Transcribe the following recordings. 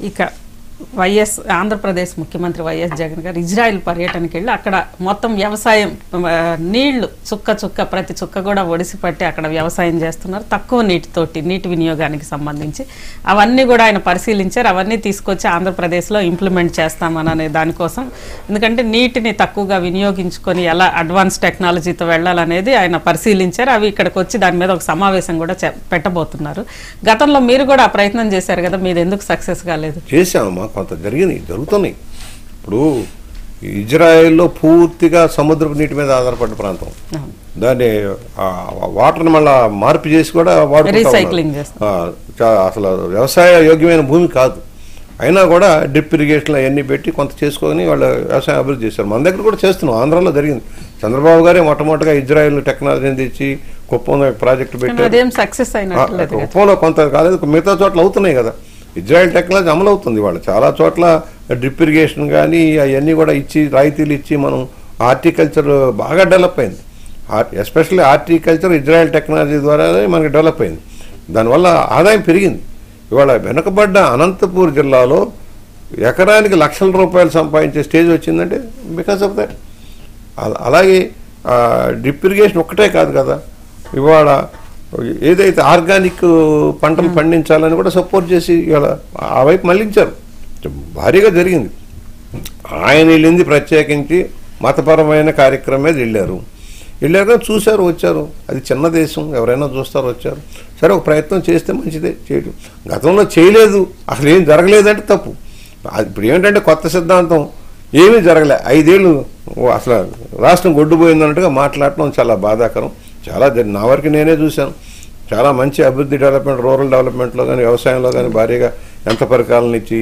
ఇక వైఎస్ ఆంధ్రప్రదేశ్ ముఖ్యమంత్రి వైఎస్ జగన్ గారు ఇజ్రాయెల్ పర్యటనకి వెళ్ళి అక్కడ మొత్తం వ్యవసాయం ఆ, నీళ్లు చుక్క చుక్క ప్రతి చుక్క కూడా ఒడిసి పట్టి అక్కడ వ్యవసాయం చేస్తున్నారు తక్కువ నీటితోటి నీటి వినియోగానికి సంబంధించి అవన్నీ కూడా ఆయన పరిశీలించారు అవన్నీ తీసుకొచ్చి ఆంధ్రప్రదేశ్లో ఇంప్లిమెంట్ చేస్తామని అనే దానికోసం ఎందుకంటే నీటిని తక్కువగా వినియోగించుకొని ఎలా అడ్వాన్స్ టెక్నాలజీతో వెళ్ళాలనేది ఆయన పరిశీలించారు అవి ఇక్కడికి వచ్చి దాని మీద ఒక సమావేశం కూడా చె- పెట్టబోతున్నారు గతంలో మీరు కూడా ఆ ప్రయత్నం చేశారు కదా మీది ఎందుకు సక్సెస్ కాలేదు చేశామమ్మా కొంత జరిగినాయి జరుగుతున్నాయి ఇప్పుడు ఇజ్రాయెల్లో పూర్తిగా సముద్రపు నీటి మీద ఆధారపడ్డ ప్రాంతం అవును. దాన్ని ఆ వాటర్ని మళ్ళా మార్పు చేసి కూడా వాడుకుంటా Recycling ఉన్నారు. చేస్తారు. ఆ, చా- అసలు వ్యవసాయ యోగ్యమైన భూమి కాదు అయినా కూడా డ్రిప్ ఇరిగేషన్ అవన్నీ పెట్టి కొంత చేసుకొని వాళ్ళు వ్యవసాయం అభివృద్ధి చేశారు మన దగ్గర కూడా చేస్తున్నాం ఆంధ్రాలో జరిగింది చంద్రబాబు గారే మొట్టమొదటిగా ఇజ్రాయెల్ టెక్నాలజీని తెచ్చి కుప్పం ప్రాజెక్టు కానీ పెట్టారు అదేం సక్సెస్ అయినట్లేదు కదా. కుప్పంలో కొంత కాలేదు మిగతా చోట్ల అవుతున్నాయి కదా ఇజ్రాయెల్ టెక్నాలజీ అమలు అవుతుంది వాళ్ళు చాలా చోట్ల డ్రిప్ ఇరిగేషన్ కానీ అవన్నీ కూడా ఇచ్చి రాయితీలు ఇచ్చి మనం హార్టికల్చర్ బాగా డెవలప్ అయింది ఎస్పెషల్లీ హార్టికల్చర్ ఇజ్రాయెల్ టెక్నాలజీ ద్వారానే మనకి డెవలప్ అయింది దానివల్ల ఆదాయం పెరిగింది ఇవాళ వెనుకబడ్డ అనంతపూర్ జిల్లాలో ఎకరానికి లక్షల రూపాయలు సంపాదించే స్టేజ్ వచ్చిందంటే బికాస్ ఆఫ్ దట్ అల- అలాగే డ్రిప్ ఇరిగేషన్ ఒక్కటే కాదు కదా ఇవాళ ఏదైతే ఆర్గానిక్ పంటలు పండించాలని కూడా సపోర్ట్ చేసి ఇవాళ ఆ వైపు మళ్ళించారు భారీగా జరిగింది ఆయన వెళ్ళింది ప్రత్యేకించి మతపరమైన కార్యక్రమం మీద వెళ్ళారు వెళ్ళాక చూశారు వచ్చారు అది చిన్న దేశం ఎవరైనా చూస్తారు వచ్చారు సరే ఒక ప్రయత్నం చేస్తే మంచిదే చేయడం గతంలో చేయలేదు అసలు ఏం జరగలేదంటే తప్పు అది ఇప్పుడు ఏంటంటే కొత్త సిద్ధాంతం ఏమీ జరగలే ఐదేళ్ళు ఓ అసలు రాష్ట్రం గొడ్డుపోయింది అన్నట్టుగా మాట్లాడటం చాలా బాధాకరం చాలా జరి- నా వరకు నేనే చూశాను చాలా మంచి అభివృద్ధి డెవలప్మెంట్ రూరల్ డెవలప్మెంట్లో కానీ వ్యవసాయంలో కానీ భారీగా ఎంత పరికాలను ఇచ్చి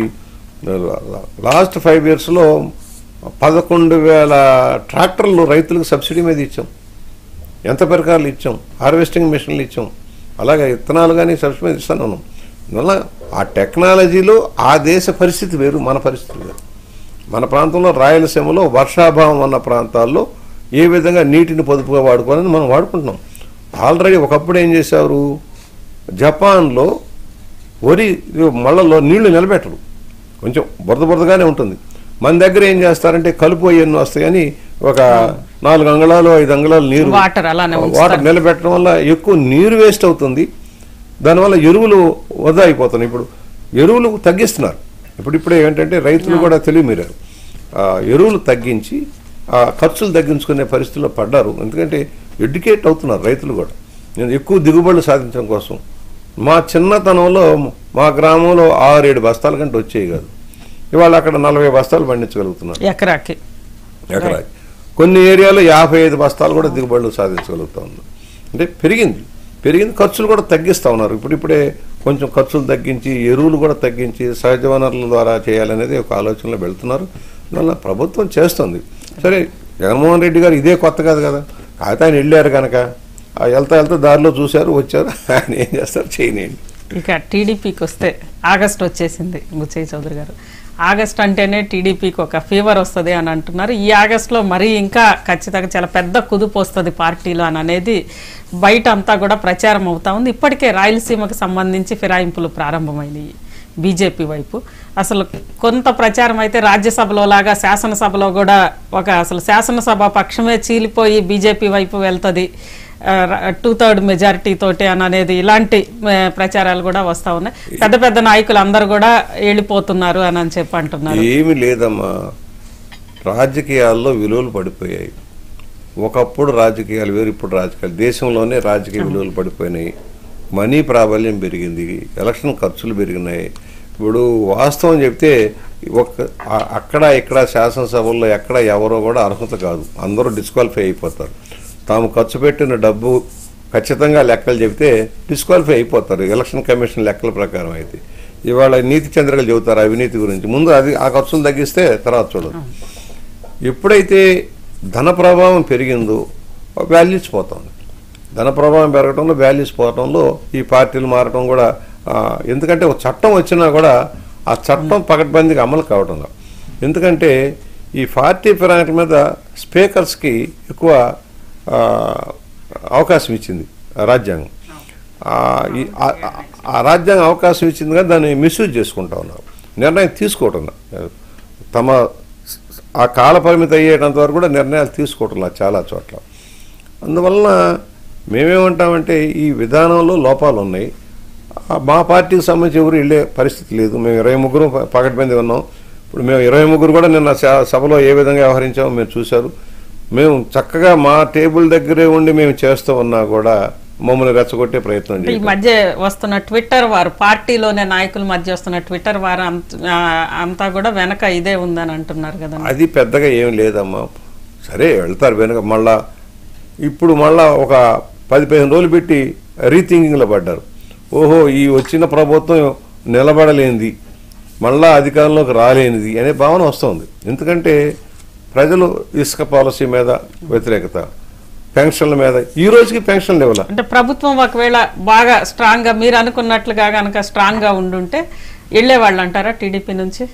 లాస్ట్ ఫైవ్ ఇయర్స్లో పదకొండు వేల ట్రాక్టర్లు రైతులకు సబ్సిడీ మీద ఇచ్చాం ఎంత పరికరాలు ఇచ్చాం హార్వెస్టింగ్ మిషన్లు ఇచ్చాం అలాగే విత్తనాలు కానీ సబ్సిడీ మీద ఇస్తాను ఉన్నాం అందువల్ల ఆ టెక్నాలజీలో ఆ దేశ పరిస్థితి వేరు మన పరిస్థితి వేరు మన ప్రాంతంలో రాయలసీమలో వర్షాభావం ఉన్న ప్రాంతాల్లో ఏ విధంగా నీటిని పొదుపుగా వాడుకోవాలని మనం వాడుకుంటున్నాం ఆల్రెడీ ఒకప్పుడు ఏం చేశారు జపాన్లో వరి మళ్ళలో నీళ్లు నిలబెట్టరు కొంచెం బురద బురదగానే ఉంటుంది మన దగ్గర ఏం చేస్తారంటే కలుపు అవన్నీ వస్తాయి కానీ ఒక నాలుగు అంగళాలు ఐదు అంగళాలు నీరు వాటర్ అలానే ఉంచుతారు. వాటర్ నిలబెట్టడం వల్ల ఎక్కువ నీరు వేస్ట్ అవుతుంది దానివల్ల ఎరువులు వృధా అయిపోతున్నాయి ఇప్పుడు ఎరువులు తగ్గిస్తున్నారు ఇప్పుడు ఇప్పుడే ఏంటంటే రైతులు కూడా తెలివి మీరారు ఆ, ఎరువులు తగ్గించి ఆ ఖర్చులు తగ్గించుకునే పరిస్థితిలో పడ్డారు ఎందుకంటే ఎడ్యుకేట్ అవుతున్నారు రైతులు కూడా నేను ఎక్కువ దిగుబడులు సాధించడం కోసం మా చిన్నతనంలో మా గ్రామంలో ఆరేడు బస్తాల కంటే వచ్చేవి కాదు ఇవాళ అక్కడ నలభై బస్తాలు పండించగలుగుతున్నారు ఎకరాకి ఎకరాకి కొన్ని ఏరియాలో యాభై ఐదు బస్తాలు కూడా దిగుబడులు సాధించగలుగుతా ఉన్నారు అంటే పెరిగింది పెరిగింది ఖర్చులు కూడా తగ్గిస్తూ ఉన్నారు ఇప్పుడు ఇప్పుడే కొంచెం ఖర్చులు తగ్గించి ఎరువులు కూడా తగ్గించి సహజ వనరుల ద్వారా చేయాలనేది ఒక ఆలోచనలో వెళ్తున్నారు దానివల్ల ప్రభుత్వం చేస్తుంది సరే జగన్మోహన్ రెడ్డి గారు ఇదే కొత్త కాదు కదా కాకపోతే ఆయన వెళ్ళారు కనుక ఆ వెళ్తా వెళ్తా దారిలో చూశారు వచ్చారు ఆయన ఏం చేస్తారు చేయనియండి ఇక టీడీపీకి వస్తే ఆగస్ట్ వచ్చేసింది బుచ్చయ్య చౌదరి గారు ఆగస్ట్ అంటేనే టీడీపీకి ఒక ఫీవర్ వస్తుంది అని అంటున్నారు ఈ ఆగస్టులో మరీ ఇంకా ఖచ్చితంగా చాలా పెద్ద కుదుపు వస్తుంది పార్టీలో అని అనేది బయట అంతా కూడా ప్రచారం అవుతా ఉంది ఇప్పటికే రాయలసీమకు సంబంధించి ఫిరాయింపులు ప్రారంభమైనవి బీజేపీ వైపు అసలు కొంత ప్రచారం అయితే రాజ్యసభలో లాగా శాసనసభలో కూడా ఒక అసలు శాసనసభ పక్షమే చీలిపోయి బీజేపీ వైపు వెళ్తుంది టూ థర్డ్ మెజారిటీ తోటి అని అనేది ఇలాంటి ఆ, ప్రచారాలు కూడా వస్తా ఉన్నాయి పెద్ద పెద్ద నాయకులు అందరూ కూడా వెళ్ళిపోతున్నారు అని అని చెప్పి అంటున్నారు ఏమీ లేదమ్మా రాజకీయాల్లో విలువలు పడిపోయాయి ఒకప్పుడు రాజకీయాలు వేరు ఇప్పుడు రాజకీయాలు దేశంలోనే రాజకీయ విలువలు పడిపోయినాయి మనీ ప్రాబల్యం పెరిగింది ఎలక్షన్ ఖర్చులు పెరిగినాయి ఇప్పుడు వాస్తవం చెప్తే ఒక ఆ- అక్కడ ఇక్కడ శాసనసభల్లో ఎక్కడ ఎవరో కూడా అర్హత కాదు అందరూ డిస్క్వాలిఫై అయిపోతారు తాము ఖర్చు పెట్టిన డబ్బు ఖచ్చితంగా లెక్కలు చెబితే డిస్క్వాలిఫై అయిపోతారు ఎలక్షన్ కమిషన్ లెక్కల ప్రకారం అయితే ఇవాళ నీతి చంద్రికలు చెబుతారు అవినీతి గురించి ముందు అది ఆ ఖర్చులు తగ్గిస్తే తర్వాత చూడదు ఎప్పుడైతే ధన ప్రభావం పెరిగిందో వాల్యూస్ పోతుంది ధన ప్రభావం పెరగడంలో వాల్యూస్ పోవడంలో ఈ పార్టీలు మారడం కూడా ఆ, ఎందుకంటే ఒక చట్టం వచ్చినా కూడా ఆ చట్టం పకడ్బందీగా అమలు కావడం లేదు. ఎందుకంటే ఈ పార్టీ ఫిరాయింపు మీద స్పీకర్స్కి ఎక్కువ ఆ, అవకాశం ఇచ్చింది ఆ రాజ్యాంగం ఆ, ఈ- ఆ- ఆ రాజ్యాంగం అవకాశం ఇచ్చింది కానీ దాన్ని మిస్యూజ్ చేసుకుంటా ఉన్నారు నిర్ణయం తీసుకోవటం తమ ఆ కాల పరిమితి అయ్యేటంత వరకు కూడా నిర్ణయాలు తీసుకోవటం చాలా చోట్ల అందువలన మేమేమంటామంటే ఈ విధానంలో లోపాలు ఉన్నాయి ఆ మా పార్టీకి సంబంధించి ఎవరు వెళ్ళే పరిస్థితి లేదు మేము ఇరవై ముగ్గురు ప- పకడ్బందీ ఉన్నాం ఇప్పుడు మేము ఇరవై ముగ్గురు కూడా నిన్న స- సభలో ఏ విధంగా వ్యవహరించామో మీరు చూశారు మేము చక్కగా మా టేబుల్ దగ్గరే ఉండి మేము చేస్తూ ఉన్నా కూడా మమ్మల్ని రెచ్చగొట్టే ప్రయత్నం అంటే ఈ చేయాలి మధ్య వస్తున్న ట్విట్టర్ వారు పార్టీలోనే నాయకుల మధ్య వస్తున్న ట్విట్టర్ వారు అంత- ఆ, అంతా కూడా వెనక ఇదే ఉందని అంటున్నారు కదా అది పెద్దగా ఏం లేదమ్మా సరే వెళ్తారు వెనుక మళ్ళా ఇప్పుడు మళ్ళా ఒక పది పదిహేను రోజులు పెట్టి రీథింకింగ్లో పడ్డారు ఓహో ఈ వచ్చిన ప్రభుత్వం నిలబడలేనిది మళ్ళా అధికారంలోకి రాలేనిది అనే భావన వస్తుంది ఎందుకంటే ప్రజలు ఇసుక పాలసీ మీద వ్యతిరేకత పెన్షన్ల మీద ఈ రోజుకి పెన్షన్లు ఇవ్వాల అంటే ప్రభుత్వం ఒకవేళ బాగా స్ట్రాంగ్ గా మీరు అనుకున్నట్లుగా కనుక స్ట్రాంగ్ గా ఉండుంటే వెళ్ళేవాళ్ళు అంటారా టీడీపీ నుంచి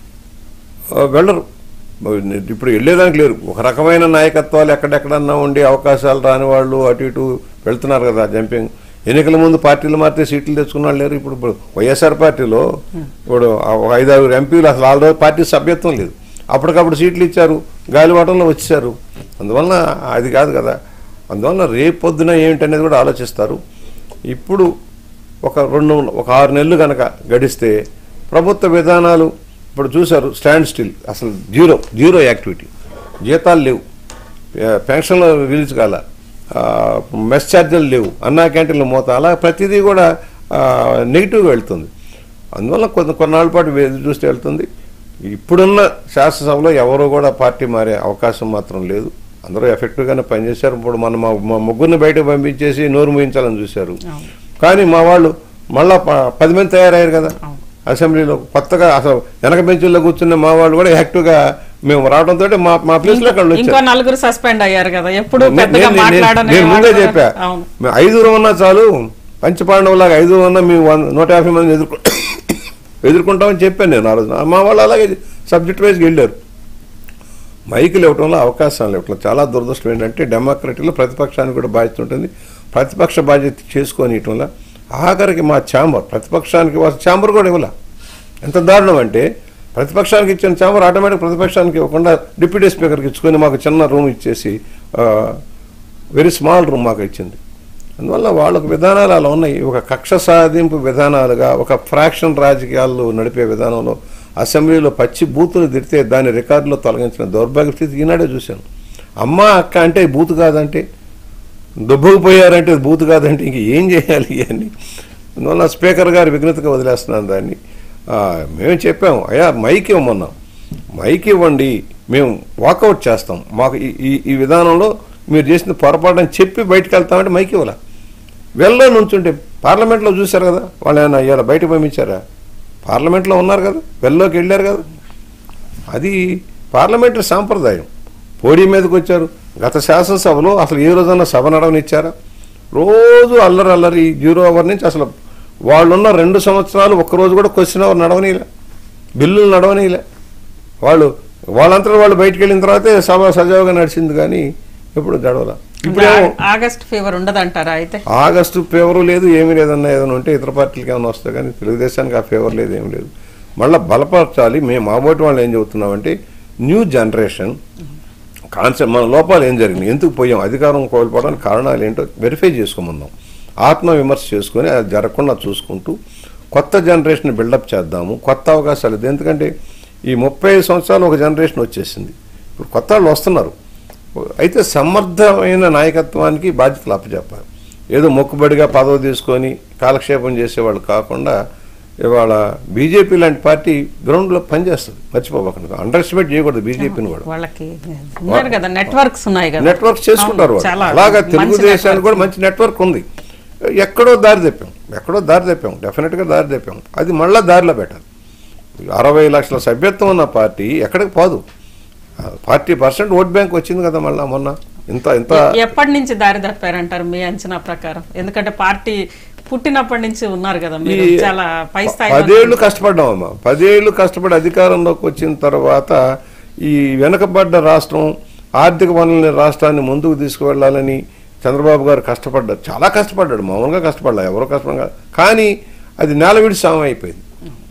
ఆ, వెళ్ళరు ఇప్పుడు వెళ్ళేదానికి లేరు ఒక రకమైన నాయకత్వాలు ఎక్కడెక్కడన్నా ఉండి అవకాశాలు రాని వాళ్ళు అటు ఇటు వెళ్తున్నారు కదా జంపింగ్ ఎన్నికల ముందు పార్టీలు మారితే సీట్లు తెచ్చుకున్న వాళ్ళు లేరు ఇప్పుడు ఇప్పుడు వైఎస్ఆర్ పార్టీలో ఇప్పుడు ఆ ఒక ఐదారు ఎంపీలు అసలు వాళ్ళ రోజు పార్టీ సభ్యత్వం లేదు అప్పటికప్పుడు సీట్లు ఇచ్చారు గాలివాటంలో వచ్చేసారు అందువలన అది కాదు కదా అందువలన రేపు పొద్దున ఏమిటనేది కూడా ఆలోచిస్తారు ఇప్పుడు ఒక రెండు ఒక ఆరు నెలలు కనుక గడిస్తే ప్రభుత్వ విధానాలు ఇప్పుడు చూశారు స్టాండ్ స్టిల్ అసలు జీరో జీరో యాక్టివిటీ జీతాలు లేవు పె- పెన్షన్లు రిలీజ్ కాల ఆ, మెస్ ఛార్జీలు లేవు అన్నా క్యాంటీన్లు మోత అలా ప్రతిదీ కూడా నెగిటివ్గా వెళ్తుంది అందువల్ల కొన్ని కొన్నాళ్ళ పాటు ఎదురు చూస్తే వెళ్తుంది ఇప్పుడున్న శాసనసభలో ఎవరు కూడా పార్టీ మారే అవకాశం మాత్రం లేదు అందరూ ఎఫెక్టివ్గానే పనిచేశారు ఇప్పుడు మన మా మా ముగ్గురిని బయటకు పంపించేసి నోరు మూయించాలని చూశారు అవును. కానీ మా వాళ్ళు మళ్ళా ప- పది మంది తయారయ్యారు కదా అసెంబ్లీలో కొత్తగా అసలు వెనక బెంచుల్లో కూర్చున్న మా వాళ్ళు కూడా యాక్టివ్గా మేము రావడంతో మా మా ప్లేస్లో అక్కడ ఇంకో వచ్చారు నలుగురు సస్పెండ్ అయ్యారు కదా ఎప్పుడు నే- పెద్దగా నేను- నేను- మాట్లాడని నేను ముందే వాళ్ళు- చెప్పా అవును మేము ఐదుగురు ఉన్నా చాలు పంచపాండవులాగా ఐదుగురు ఉన్నా మేము వంద నూట యాభై మంది ఎదుర్కొ ఎదుర్కొంటామని చెప్పాను నేను ఆ రోజున మా వాళ్ళు అలాగే సబ్జెక్ట్ వైజ్కి వెళ్ళారు మైకులు ఇవ్వటంలో అవకాశాలు ఇవ్వటం చాలా దురదృష్టం ఏంటంటే డెమోక్రటీలో ప్రతిపక్షానికి కూడా బాధ్యత ఉంటుంది ప్రతిపక్ష బాధ్యత చేసుకొని ఇవ్వటంలో ఆఖరికి మా ఛాంబర్ ప్రతిపక్షానికి ఛాంబర్ కూడా ఇవ్వాల ఎంత దారుణం అంటే ప్రతిపక్షానికి ఇచ్చిన ఛాంబర్ ఆటోమేటిక్ ప్రతిపక్షానికి ఇవ్వకుండా డిప్యూటీ స్పీకర్కి ఇచ్చుకొని మాకు చిన్న రూమ్ ఇచ్చేసి వెరీ స్మాల్ రూమ్ మాకు ఇచ్చింది అందువల్ల వాళ్ళకు విధానాలు అలా ఉన్నాయి ఒక కక్ష సాధింపు విధానాలుగా ఒక ఫ్రాక్షన్ రాజకీయాలు నడిపే విధానంలో అసెంబ్లీలో పచ్చి బూతులు తిడితే దాని రికార్డులో తొలగించిన దౌర్భాగ్య స్థితి ఈనాడే చూశాను అమ్మ అక్క అంటే బూతు కాదంటే దుబ్బకుపోయారంటే అది బూతు కాదంటే ఇంక ఏం చేయాలి ఇవన్నీ అందువల్ల స్పీకర్ గారు విఘ్నతగా వదిలేస్తున్నాను దాన్ని ఆ, మేము చెప్పాము అయ్యా మైక్ ఇవ్వమన్నాం మైక్ ఇవ్వండి మేము వాకౌట్ చేస్తాం మాకు ఈ- ఈ ఈ విధానంలో మీరు చేసిన పొరపాటు అని చెప్పి బయటకు వెళ్తామంటే మైక్ ఇవ్వాల వెళ్ళలో నుంచుంటే పార్లమెంట్లో చూశారు కదా వాళ్ళు ఏమైనా ఇవాళ బయటకు పంపించారా పార్లమెంట్లో ఉన్నారు కదా వెళ్ళలోకి వెళ్ళారు కదా అది పార్లమెంటరీ సాంప్రదాయం పోడీ మీదకి వచ్చారు గత శాసనసభలో అసలు ఏ రోజన్నా సభ నడవనిచ్చారా రోజు అల్లరి అల్లరి జీరో అవర్ నుంచి అసలు వాళ్ళున్న రెండు సంవత్సరాలు ఒక్కరోజు కూడా క్వశ్చన్ అవర్ నడవనీలే బిల్లులు నడవనీలే వాళ్ళు వాళ్ళంతా వాళ్ళు బయటికి వెళ్ళిన తర్వాతే సభ సజావుగా నడిచింది కానీ ఎప్పుడు గడవల ఇప్పుడేమో ఆ- ఆగస్ట్ ఫీవర్ ఉండదంటారా అయితే ఆగస్టు ఫేవర్ లేదు ఏమీ లేదన్న ఏదైనా ఉంటే ఇతర పార్టీలకి ఏమైనా వస్తాయి కానీ తెలుగుదేశానికి ఆ ఫేవర్ లేదు ఏం లేదు మళ్ళీ బలపరచాలి మేము మా ఓటు వాళ్ళు ఏం చెబుతున్నామంటే న్యూ జనరేషన్ కాన్సెప్ట్ మన లోపాలు ఏం జరిగినాయి ఎందుకు పోయాం అధికారం కోల్పోవడానికి కారణాలు ఏంటో వెరిఫై చేసుకోమన్నాం ఆత్మ విమర్శ చేసుకొని అది జరగకుండా చూసుకుంటూ కొత్త జనరేషన్ బిల్డప్ చేద్దాము కొత్త అవకాశాలు ఇది ఎందుకంటే ఈ ముప్పై సంవత్సరాలు ఒక జనరేషన్ వచ్చేసింది ఇప్పుడు కొత్త వాళ్ళు వస్తున్నారు అయితే సమర్థమైన నాయకత్వానికి బాధ్యతలు అప్పచెప్పాలి ఏదో మొక్కుబడిగా పదవి తీసుకొని కాలక్షేపం చేసేవాళ్ళు కాకుండా ఇవాళ బీజేపీ లాంటి పార్టీ గ్రౌండ్లో పనిచేస్తుంది మర్చిపోకుండా అండర్ ఎస్టిమేట్ చేయకూడదు బీజేపీని కూడా వాళ్ళకి ఉన్నారు కదా నెట్వర్క్స్ ఉన్నాయి కదా నెట్వర్క్ చేసుకుంటారు అవును, వాళ్ళు. చాలా అలాగా మంచి తెలుగుదేశానికి networks. కూడా మంచి నెట్వర్క్ ఉంది ఎక్కడో దారి తెప్పాం ఎక్కడో దారి తెప్పాం డెఫినెట్గా దారి తెప్పాం అది మళ్ళా దారిలో పెట్టాలి అరవై లక్షల సభ్యత్వం ఉన్న పార్టీ ఎక్కడికి పోదు ఫార్టీ పర్సెంట్ ఓట్ బ్యాంక్ వచ్చింది కదా మళ్ళా మొన్న ఇంత ఇంత ఎ- ఎప్పటి నుంచి దారి తప్పారంటారు మీ అంచనా ప్రకారం ఎందుకంటే పార్టీ పుట్టినప్పటి నుంచి ఉన్నారు కదా మీరు ఈ చాలా పై పదేళ్లు స్థాయిలో కష్టపడ్డాం అమ్మా పదేళ్లు కష్టపడి అధికారంలోకి వచ్చిన తర్వాత ఈ వెనకబడ్డ రాష్ట్రం ఆర్థిక వనరులని రాష్ట్రాన్ని ముందుకు తీసుకువెళ్ళాలని చంద్రబాబు గారు కష్టపడ్డారు చాలా కష్టపడ్డాడు మామూలుగా కష్టపడ్డా ఎవరో కష్టపడ కానీ అది నేల విడి సామం అయిపోయింది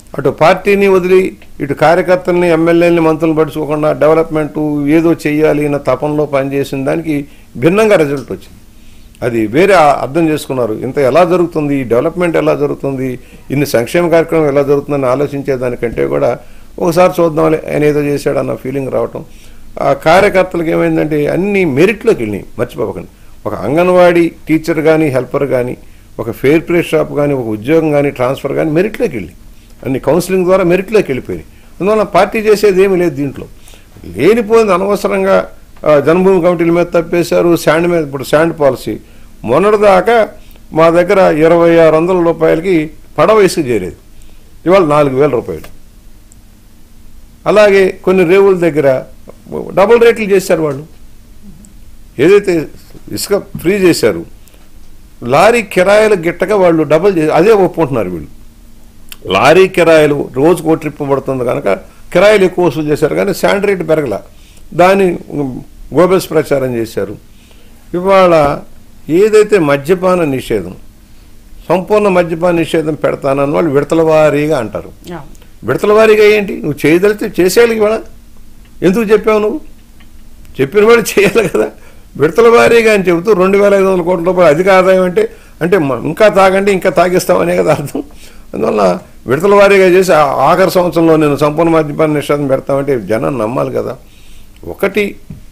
అటు పార్టీని వదిలి ఇటు కార్యకర్తల్ని ఎమ్మెల్యేలని మంత్రులను పడుచుకోకుండా డెవలప్మెంట్ ఏదో చెయ్యాలి అన్న తపంలో పనిచేసిన దానికి భిన్నంగా రిజల్ట్ వచ్చింది అది వేరే ఆ- అర్థం చేసుకున్నారు ఇంత ఎలా జరుగుతుంది ఈ డెవలప్మెంట్ ఎలా జరుగుతుంది ఇన్ని సంక్షేమ కార్యక్రమం ఎలా జరుగుతుందని ఆలోచించే దానికంటే కూడా ఒకసారి చూద్దాం ఆయన ఏదో చేశాడు అన్న ఫీలింగ్ రావటం ఆ కార్యకర్తలకు ఏమైందంటే అన్ని మెరిట్లోకి వెళ్ళినాయి మర్చిపోకండి ఒక అంగన్వాడీ టీచర్ కానీ హెల్పర్ కానీ ఒక ఫెయిర్ ప్లే షాప్ కానీ ఒక ఉద్యోగం కానీ ట్రాన్స్ఫర్ కానీ మెరిట్లోకి వెళ్ళి అన్ని కౌన్సిలింగ్ ద్వారా మెరిట్లోకి వెళ్ళిపోయినాయి అందువల్ల పార్టీ చేసేది ఏమీ లేదు దీంట్లో లేనిపోయింది అనవసరంగా ఆ, జన్మభూమి కమిటీల మీద తప్పేశారు శాండ్ మీద ఇప్పుడు శాండ్ పాలసీ మొన్నటిదాకా మా దగ్గర ఇరవై ఆరు వందల రూపాయలకి పడవ ఇసుక చేరేది ఇవాళ నాలుగు వేల రూపాయలు అలాగే కొన్ని రేవుల దగ్గర డబుల్ రేట్లు చేశారు వాళ్ళు ఏదైతే ఇసుక ఫ్రీ చేశారు లారీ కిరాయిలు గిట్టగా వాళ్ళు డబుల్ చేసి అదే ఒప్పుకుంటున్నారు వీళ్ళు లారీ కిరాయిలు రోజుకు ఓ ట్రిప్ పడుతుంది కనుక కిరాయిలు ఎక్కువ వసూలు చేశారు కానీ శాండ్ రేట్ పెరగల దాని గోబెల్స్ ప్రచారం చేశారు ఇవాళ ఏదైతే మద్యపాన నిషేధం సంపూర్ణ మద్యపాన నిషేధం పెడతానని వాళ్ళు విడతల వారీగా అంటారు అవును. విడతల వారీగా ఏంటి నువ్వు చేయదలితే చేసేయాలి ఇవాళ ఎందుకు చెప్పావు నువ్వు చెప్పిన వాడు చేయాలి కదా విడతల వారీగా అని చెబుతూ రెండు వేల ఐదు వందల కోట్ల రూపాయలు అధిక ఆదాయం అంటే అంటే మ- ఇంకా తాగండి ఇంకా తాగిస్తామనే కదా అర్థం అందువల్ల విడతల వారీగా చేసి ఆ ఆఖరి సంవత్సరంలో నేను సంపూర్ణ మద్యపాన నిషేధం పెడతామంటే జనం నమ్మాలి కదా ఒకటి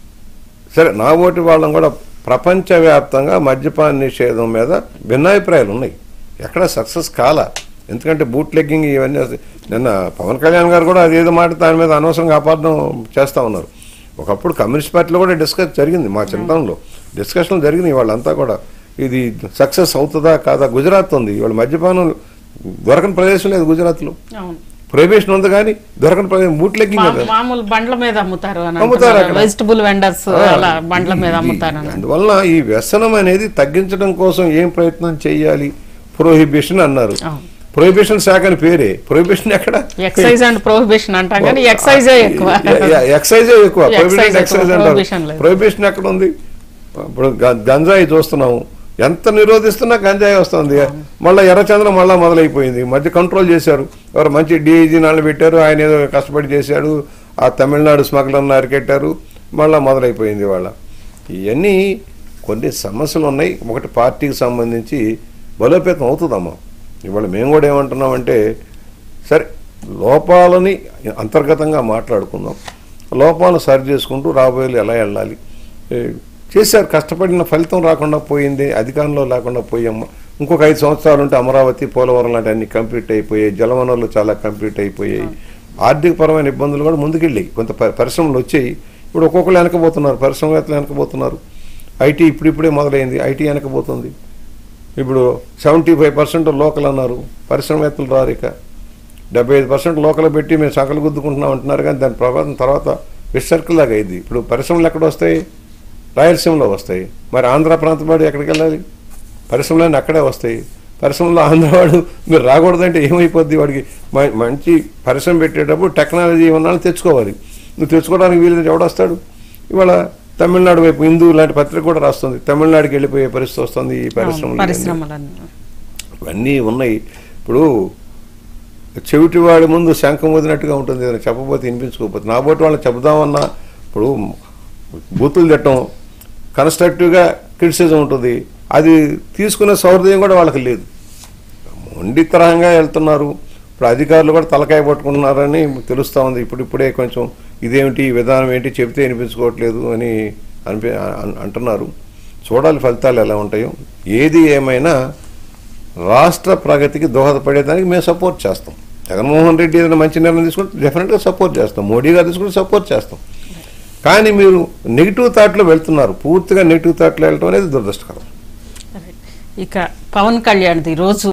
సరే నా ఓటి వాళ్ళం కూడా ప్రపంచవ్యాప్తంగా మద్యపాన నిషేధం మీద భిన్నాభిప్రాయాలు ఉన్నాయి ఎక్కడ సక్సెస్ కాల ఎందుకంటే బూట్ లెగ్గింగ్ ఇవన్నీ వస్తాయి. నిన్న పవన్ కళ్యాణ్ గారు కూడా అదేదో మాట దాని మీద అనవసరంగా అపార్థం చేస్తూ ఉన్నారు ఒకప్పుడు కమ్యూనిస్ట్ పార్టీలో కూడా డిస్కస్ జరిగింది మా చింతనంలో డిస్కషన్లు జరిగినాయి వాళ్ళంతా కూడా ఇది సక్సెస్ అవుతుందా కాదా గుజరాత్ ఉంది ఇవాళ మద్యపానం దొరకని ప్రదేశం లేదు గుజరాత్లో అవును ప్రొహిబిషన్ ఉంది కానీ దొరకని ప్రదేశం బూట్ లెగ్గింగ్ మా- కదా మామూలు బండ్ల మీద అమ్ముతారు అని అమ్ముతారు అక్కడ. వెజిటబుల్ వెండర్స్ ఆ, అలా బండ్ల మీద ఇది- అమ్ముతారు అని అందువల్ల ఈ వ్యసనం అనేది తగ్గించడం కోసం ఏం ప్రయత్నం చేయాలి ప్రొహిబిషన్ అన్నారు అవును. ప్రొహిబిషన్ శాఖ అని పేరే ప్రొహిబిషన్ ఎక్కడ ఎక్సైజ్ అండ్ ప్రొహిబిషన్ అంటాం కానీ ఎక్సైజే ఎక్కువ ఎక్సైజే ఎక్కువ Excise ప్రొహిబిషన్ ఎక్కువ, ఎక్సైజ్ prohibition అంటారు లేదు. ప్రొహిబిషన్ ఎక్కడ ఉంది ఇప్పుడు గ- గంజాయి చూస్తున్నాము ఎంత నిరోధిస్తున్నా గంజాయి వస్తుంది మళ్ళీ ఎర్రచంద్రం మళ్ళీ మొదలైపోయింది మధ్య కంట్రోల్ చేశారు ఎవరు మంచి డిఐజీ నాళ్ళు పెట్టారు ఆయన ఏదో కష్టపడి చేశాడు ఆ తమిళనాడు స్మగ్లర్ని అరికెట్టారు మళ్ళీ మొదలైపోయింది వాళ్ళ ఇవన్నీ కొన్ని సమస్యలు ఉన్నాయి ఒకటి పార్టీకి సంబంధించి బలోపేతం అవుతుందమ్మా ఇవాళ మేము కూడా ఏమంటున్నామంటే సరే లోపాలని అంతర్గతంగా మాట్లాడుకుందాం లోపాలను సరి చేసుకుంటూ రాబోయే ఎలా వెళ్ళాలి ఏ, చేశారు కష్టపడిన ఫలితం రాకుండా పోయింది అధికారంలో లేకుండా పోయాము ఇంకొక ఐదు సంవత్సరాలు ఉంటే అమరావతి పోలవరం లాంటి అన్ని కంప్లీట్ అయిపోయాయి జలవనరులు చాలా కంప్లీట్ అయిపోయాయి ఆర్థికపరమైన ఇబ్బందులు కూడా ముందుకెళ్ళాయి కొంత ప- పరిశ్రమలు వచ్చాయి ఇప్పుడు ఒక్కొక్కరు వెనకపోతున్నారు పరిశ్రమవేత్తలు వెనకపోతున్నారు ఐటీ ఇప్పుడిప్పుడే మొదలైంది ఐటీ వెనకపోతుంది ఇప్పుడు సెవెంటీ ఫైవ్ పర్సెంట్ లోకల్ అన్నారు పరిశ్రమవేత్తలు రారు ఇక డెబ్బై ఐదు పర్సెంట్ లోకల్ పెట్టి మేము సకలు గుద్దుకుంటున్నాం అంటున్నారు కానీ దాని ప్రభావం తర్వాత విసర్కిల్ లాగా అయింది ఇప్పుడు పరిశ్రమలు ఎక్కడ వస్తాయి రాయలసీమలో వస్తాయి మరి ఆంధ్ర ప్రాంతం వాడు ఎక్కడికి వెళ్ళాలి పరిశ్రమలన్నీ అక్కడే వస్తాయి పరిశ్రమలో ఆంధ్రవాడు మీరు రాకూడదంటే ఏమైపోద్ది వాడికి మ- మంచి పరిశ్రమ పెట్టేటప్పుడు టెక్నాలజీ ఉన్నాళ్ళు తెచ్చుకోవాలి నువ్వు తెచ్చుకోవడానికి వీలు ఎవడొస్తాడు ఇవాళ తమిళనాడు వైపు హిందూ లాంటి పత్రిక కూడా రాస్తుంది తమిళనాడుకి వెళ్ళిపోయే పరిస్థితి వస్తుంది ఈ పరిశ్రమలు పరిశ్రమలన్నీ ఇవన్నీ ఉన్నాయి ఇప్పుడు చెవిటివాడి ముందు శంఖం వదినట్టుగా ఉంటుంది ఏదైనా చెప్పబోతే వినిపించుకోకపోతే నా బోటి వాళ్ళని చెబుదామన్నా ఇప్పుడు బూతులు తిట్టడం కన్స్ట్రక్టివ్గా క్రిటిసిజం ఉంటుంది అది తీసుకునే సౌహృదయం కూడా వాళ్ళకి లేదు మొండితరంగా వెళ్తున్నారు ఇప్పుడు అధికారులు కూడా తలకాయ పట్టుకుంటున్నారని తెలుస్తూ ఉంది ఇప్పుడు ఇప్పుడే కొంచెం ఇదేమిటి ఈ విధానం ఏంటి చెబితే వినిపించుకోవట్లేదు అని అనిపి అన్- అంటున్నారు చూడాలి ఫలితాలు ఎలా ఉంటాయో ఏది ఏమైనా రాష్ట్ర ప్రగతికి దోహదపడేదానికి మేము సపోర్ట్ చేస్తాం జగన్మోహన్ రెడ్డి ఏదైనా మంచి నిర్ణయం తీసుకుంటే డెఫినెట్గా సపోర్ట్ చేస్తాం మోడీ గారు తీసుకుంటే సపోర్ట్ చేస్తాం కానీ మీరు నెగిటివ్ థాట్లో వెళ్తున్నారు పూర్తిగా నెగిటివ్ థాట్లో వెళ్ళటం అనేది దురదృష్టకరం ఇక పవన్ కళ్యాణ్ది రోజు